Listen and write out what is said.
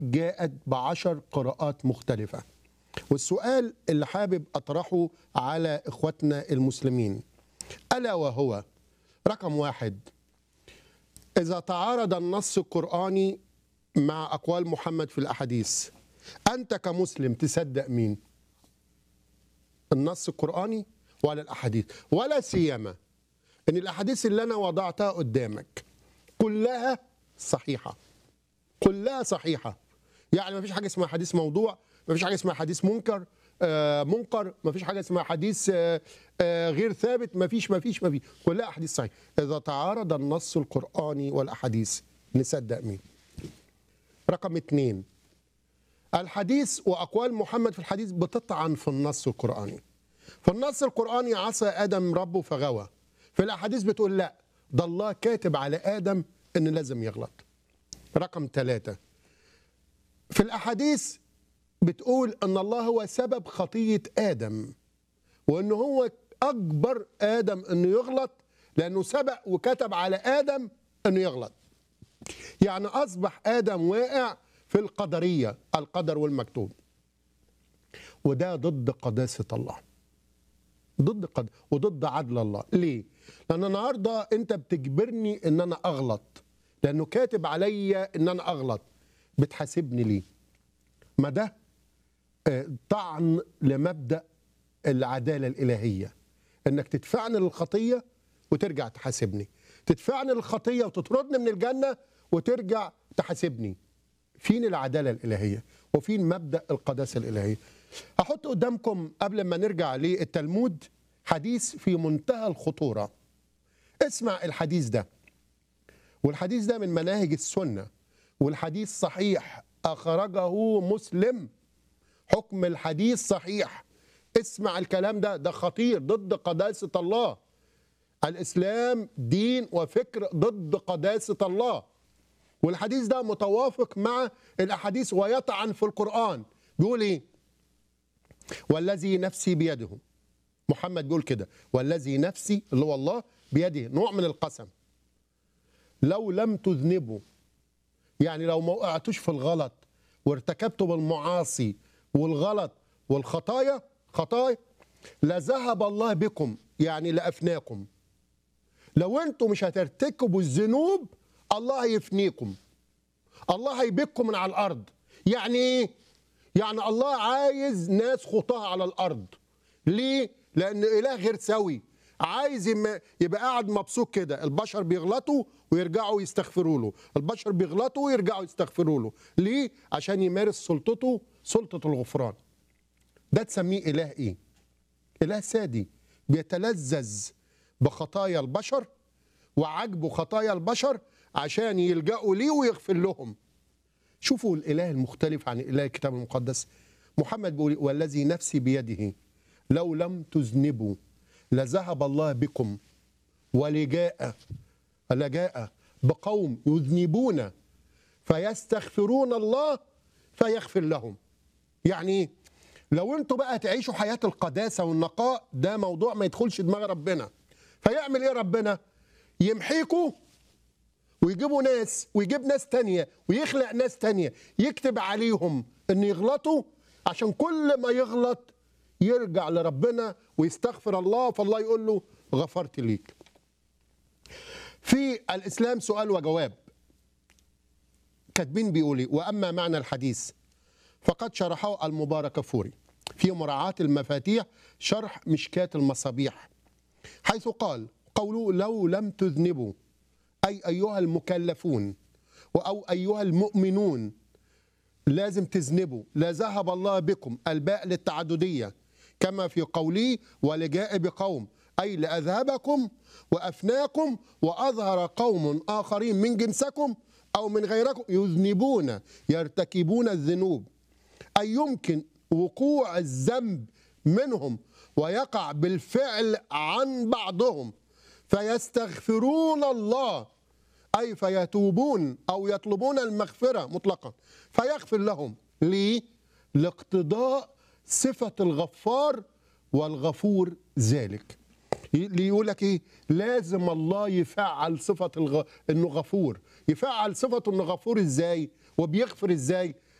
جاءت بعشر قراءات مختلفة والسؤال اللي حابب أطرحه على إخواتنا المسلمين ألا وهو رقم واحد إذا تعارض النص القرآني مع أقوال محمد في الأحاديث أنت كمسلم تصدق مين؟ النص القرآني ولا الأحاديث ولا سيما أن الأحاديث اللي أنا وضعتها قدامك كلها صحيحة كلها صحيحة يعني ما فيش حاجة اسمها حديث موضوع ما فيش حاجة اسمها حديث منكر آه منكر ما فيش حاجة اسمها حديث آه آه غير ثابت ما فيش ما فيش ما فيش كلها أحاديث صحيحة إذا تعارض النص القرآني والأحاديث نصدق مين رقم اثنين الحديث وأقوال محمد في الحديث بتطعن في النص القرآني في النص القرآني عصى آدم ربه فغوى في الأحاديث بتقول لا ده الله كاتب على آدم إن لازم يغلط رقم ثلاثة في الأحاديث بتقول أن الله هو سبب خطية آدم وأنه هو أكبر آدم أنه يغلط لأنه سبق وكتب على آدم أنه يغلط يعني أصبح آدم واقع في القدرية القدر والمكتوب وده ضد قداسة الله ضد قد وضد عدل الله ليه لأن النهاردة أنت بتجبرني أن أنا أغلط لأنه كاتب عليا أن أنا أغلط بتحاسبني ليه ما ده آه، طعن لمبدأ العدالة الإلهية أنك تدفعني للخطية وترجع تحاسبني تدفعني للخطية وتطردني من الجنة وترجع تحاسبني فين العدالة الإلهية وفين مبدأ القداسة الإلهية هحط قدامكم قبل ما نرجع للتلمود حديث في منتهى الخطورة اسمع الحديث ده والحديث ده من مناهج السنة والحديث صحيح أخرجه مسلم حكم الحديث صحيح اسمع الكلام ده ده خطير ضد قداسة الله الإسلام دين وفكر ضد قداسة الله والحديث ده متوافق مع الأحاديث ويطعن في القرآن بيقول إيه والذي نفسي بيده محمد بيقول كده والذي نفسي اللي هو الله بيده نوع من القسم لو لم تذنبوا يعني لو ما وقعتوش في الغلط وارتكبتوا بالمعاصي والغلط والخطايا خطايا لذهب الله بكم يعني لأفناكم لو انتم مش هترتكبوا الذنوب الله هيفنيكم الله هيبكم من على الارض يعني ايه يعني الله عايز ناس خطاها على الارض ليه لان اله غير سوي عايز يم- يبقى قاعد مبسوط كده البشر بيغلطوا ويرجعوا يستغفروا له البشر بيغلطوا ويرجعوا يستغفروا له ليه عشان يمارس سلطته سلطه الغفران ده تسميه اله ايه اله سادي بيتلذذ بخطايا البشر وعجبه خطايا البشر عشان يلجأوا ليه ويغفر لهم شوفوا الإله المختلف عن إله الكتاب المقدس محمد بيقول والذي نفسي بيده لو لم تذنبوا لذهب الله بكم ولجاء لجاء بقوم يذنبون فيستغفرون الله فيغفر لهم يعني ايه لو انتوا بقى تعيشوا حياة القداسة والنقاء ده موضوع ما يدخلش دماغ ربنا فيعمل ايه ربنا يمحيكوا ويجيبوا ناس ويجيب ناس تانية ويخلق ناس تانية يكتب عليهم ان يغلطوا عشان كل ما يغلط يرجع لربنا ويستغفر الله فالله يقول له غفرت ليك في الاسلام سؤال وجواب كاتبين بيقول ايه واما معنى الحديث فقد شرحه المبارك فوري في مراعاة المفاتيح شرح مشكاة المصابيح حيث قال قوله لو لم تذنبوا أي أيها المكلفون أو أيها المؤمنون لازم تذنبوا لا ذهب الله بكم الباء للتعددية كما في قوله ولجاء بقوم أي لأذهبكم وأفناكم وأظهر قوم آخرين من جنسكم أو من غيركم يذنبون يرتكبون الذنوب أي يمكن وقوع الذنب منهم ويقع بالفعل عن بعضهم فيستغفرون الله أي فيتوبون أو يطلبون المغفرة مطلقا فيغفر لهم ليه؟ لاقتضاء صفة الغفار والغفور ذلك ليه يقول لك ايه لازم الله يفعل صفة الغ... انه غفور يفعل صفة انه غفور ازاي وبيغفر ازاي